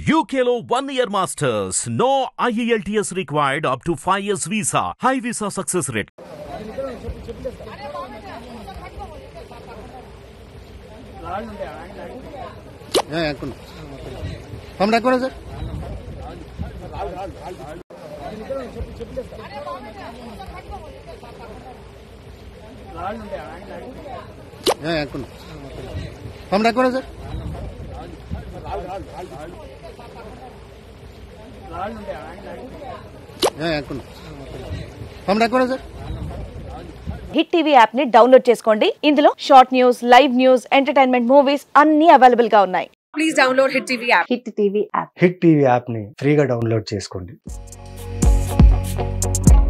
UKLO one year masters. No IELTS required up to 5 years visa. High visa success rate. ఎక్కువ తమ్ముడు ఎక్కువ sir ఎక్కువ తమ్ముడు ఎక్కువ సార్ ఎక్కువ తమ్ముడు ఎక్కువ సార్ హిట్ టీవీ యాప్ ని డౌన్లోడ్ చేసుకోండి ఇందులో short news live news entertainment movies అన్ని అవైలబుల్ గా ఉన్నాయి please download Hit TV app. Hit TV app Hit TV యాప్ని ఫ్రీగా డౌన్లోడ్ చేసుకోండి